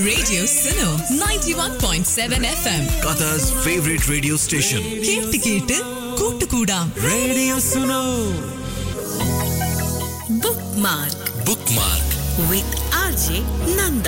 Radio Suno 91.7 FM. Qatar's favorite radio station. കേട്ട് കേട്ട് കൂട്ടുകൂടാം Radio Suno. Bookmark Bookmark. With R J Nanda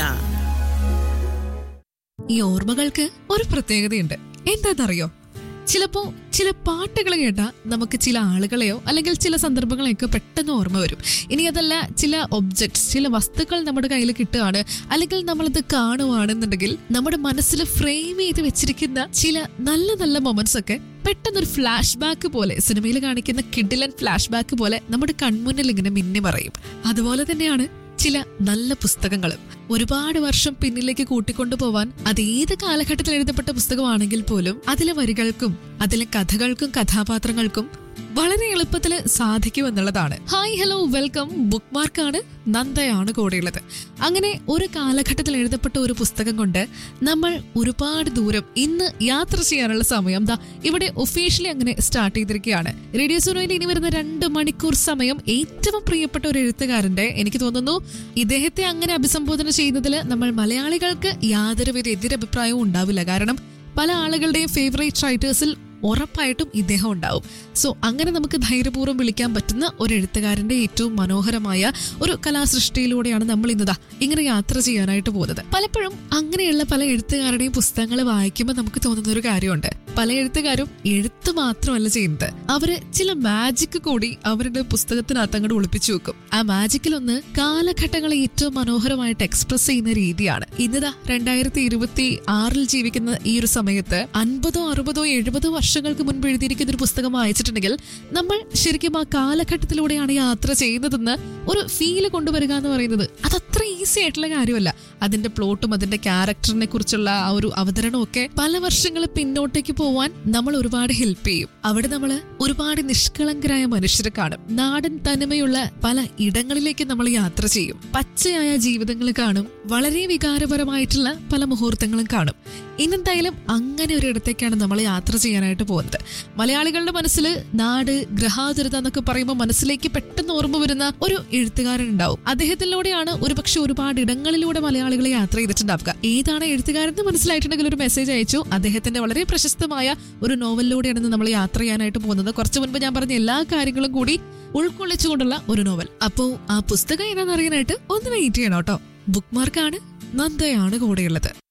ഈ ഓർമ്മകൾക്ക് ഒരു പ്രത്യേകതയുണ്ട് എന്താണെന്നറിയോ ചിലപ്പോ ചില പാട്ടുകൾ കേട്ടാൽ നമുക്ക് ചില ആളുകളെയോ അല്ലെങ്കിൽ ചില സന്ദർഭങ്ങളെയൊക്കെ പെട്ടെന്ന് ഓർമ്മ വരും ഇനി അതല്ല ചില ഒബ്ജക്ട്സ് ചില വസ്തുക്കൾ നമ്മുടെ കയ്യിൽ കിട്ടുകയാണ് അല്ലെങ്കിൽ നമ്മളത് കാണുവാണെന്നുണ്ടെങ്കിൽ നമ്മുടെ മനസ്സിൽ ഫ്രെയിം ചെയ്ത് വെച്ചിരിക്കുന്ന ചില നല്ല നല്ല മൊമെന്റ്സ് ഒക്കെ പെട്ടെന്നൊരു ഫ്ലാഷ് ബാക്ക് പോലെ സിനിമയിൽ കാണിക്കുന്ന കിഡിലൻ ഫ്ലാഷ് ബാക്ക് പോലെ നമ്മുടെ കൺമുന്നിൽ ഇങ്ങനെ മിന്നി മറയും അതുപോലെ തന്നെയാണ് ചില നല്ല പുസ്തകങ്ങളും ഒരുപാട് വർഷം പിന്നിലേക്ക് കൂട്ടിക്കൊണ്ടു പോവാൻ അത് ഏത് കാലഘട്ടത്തിൽ എഴുതപ്പെട്ട പുസ്തകമാണെങ്കിൽ പോലും അതിലെ വരികൾക്കും അതിലെ കഥകൾക്കും കഥാപാത്രങ്ങൾക്കും വളരെ എളുപ്പത്തിൽ സാധിക്കുമെന്നുള്ളതാണ് ഹായ് ഹലോ വെൽക്കം ബുക്ക് മാർക്കാണ് നന്ദയാണ് കൂടെയുള്ളത് അങ്ങനെ ഒരു കാലഘട്ടത്തിൽ എഴുതപ്പെട്ട ഒരു പുസ്തകം കൊണ്ട് നമ്മൾ ഒരുപാട് ദൂരം ഇന്ന് യാത്ര ചെയ്യാനുള്ള സമയം ദാ ഇവിടെ ഒഫീഷ്യലി അങ്ങനെ സ്റ്റാർട്ട് ചെയ്തിരിക്കുകയാണ് റേഡിയോ സോനോയിൽ ഇനി വരുന്ന രണ്ട് മണിക്കൂർ സമയം ഏറ്റവും പ്രിയപ്പെട്ട ഒരു എഴുത്തുകാരന്റെ എനിക്ക് തോന്നുന്നു ഇദ്ദേഹത്തെ അങ്ങനെ അഭിസംബോധന ചെയ്യുന്നതിൽ നമ്മൾ മലയാളികൾക്ക് യാതൊരുവിധ എതിരഭിപ്രായവും ഉണ്ടാവില്ല കാരണം പല ആളുകളുടെയും ഫേവറേറ്റ് റൈറ്റേഴ്സിൽ ഉറപ്പായിട്ടും ഇദ്ദേഹം ഉണ്ടാവും സോ അങ്ങനെ നമുക്ക് ധൈര്യപൂർവ്വം വിളിക്കാൻ പറ്റുന്ന ഒരു എഴുത്തുകാരന്റെ ഏറ്റവും മനോഹരമായ ഒരു കലാസൃഷ്ടിയിലൂടെയാണ് നമ്മൾ ഇന്നതാ ഇങ്ങനെ യാത്ര ചെയ്യാനായിട്ട് പോകുന്നത് പലപ്പോഴും അങ്ങനെയുള്ള പല എഴുത്തുകാരുടെയും പുസ്തകങ്ങൾ വായിക്കുമ്പോൾ നമുക്ക് തോന്നുന്ന ഒരു കാര്യമുണ്ട് പല എഴുത്തുകാരും എഴുത്ത് മാത്രമല്ല ചെയ്യുന്നത് അവര് ചില മാജിക് കൂടി അവരുടെ പുസ്തകത്തിനകത്ത് അങ്ങോട്ട് ഒളിപ്പിച്ചു വെക്കും ആ മാജിക്കിലൊന്ന് കാലഘട്ടങ്ങളെ ഏറ്റവും മനോഹരമായിട്ട് എക്സ്പ്രസ് ചെയ്യുന്ന രീതിയാണ് ഇന്നതാ രണ്ടായിരത്തി ഇരുപത്തി ആറിൽ ജീവിക്കുന്ന ഈ ഒരു സമയത്ത് അൻപതോ അറുപതോ എഴുപതോ വർഷങ്ങൾക്ക് മുൻപ് എഴുതിയിരിക്കുന്ന ഒരു പുസ്തകം വായിച്ചിട്ടുണ്ടെങ്കിൽ നമ്മൾ ശരിക്കും ആ കാലഘട്ടത്തിലൂടെയാണ് യാത്ര ചെയ്യുന്നതെന്ന് ഒരു ഫീല് കൊണ്ടുവരിക എന്ന് പറയുന്നത് അത് അത്ര ഈസി ആയിട്ടുള്ള കാര്യമല്ല അതിന്റെ പ്ലോട്ടും അതിന്റെ ക്യാരക്ടറിനെ കുറിച്ചുള്ള ആ ഒരു അവതരണവും ഒക്കെ പല വർഷങ്ങൾ പിന്നോട്ടേക്ക് പോവാൻ നമ്മൾ ഒരുപാട് ഹെൽപ്പ് ചെയ്യും അവിടെ നമ്മൾ ഒരുപാട് നിഷ്കളങ്കരായ മനുഷ്യരെ കാണും നാടൻ തനിമയുള്ള പല ഇടങ്ങളിലേക്ക് നമ്മൾ യാത്ര ചെയ്യും പച്ചയായ ജീവിതങ്ങൾ കാണും വളരെ വികാരപരമായിട്ടുള്ള പല മുഹൂർത്തങ്ങളും കാണും ഇന്നെന്തായാലും അങ്ങനെ ഒരു ഇടത്തേക്കാണ് നമ്മൾ യാത്ര ചെയ്യാനായിട്ട് പോകുന്നത് മലയാളികളുടെ മനസ്സിൽ നാട് ഗ്രഹാതുരത എന്നൊക്കെ പറയുമ്പോൾ മനസ്സിലേക്ക് പെട്ടെന്ന് ഓർമ്മ വരുന്ന ഒരു എഴുത്തുകാരൻ ഉണ്ടാവും അദ്ദേഹത്തിലൂടെയാണ് ഒരുപക്ഷെ ഒരുപാട് ഇടങ്ങളിലൂടെ മലയാളികളെ യാത്ര ചെയ്തിട്ടുണ്ടാവുക ഏതാണ് എഴുത്തുകാരൻ എന്ന് മനസ്സിലായിട്ടുണ്ടെങ്കിൽ ഒരു മെസ്സേജ് അയച്ചു അദ്ദേഹത്തിന്റെ വളരെ പ്രശസ്തമായ ഒരു നോവലിലൂടെയാണ് നമ്മൾ യാത്ര ചെയ്യാനായിട്ട് പോകുന്നത് കുറച്ചു മുൻപ് ഞാൻ പറഞ്ഞ എല്ലാ കാര്യങ്ങളും കൂടി ഉൾക്കൊള്ളിച്ചുകൊണ്ടുള്ള ഒരു നോവൽ അപ്പോ ആ പുസ്തകം ഏതാണെന്ന് അറിയാനായിട്ട് ഒന്ന് വെയിറ്റ് ചെയ്യണം കേട്ടോ ബുക്ക് മാർക്കാണ് നന്ദയാണ് കൂടെയുള്ളത്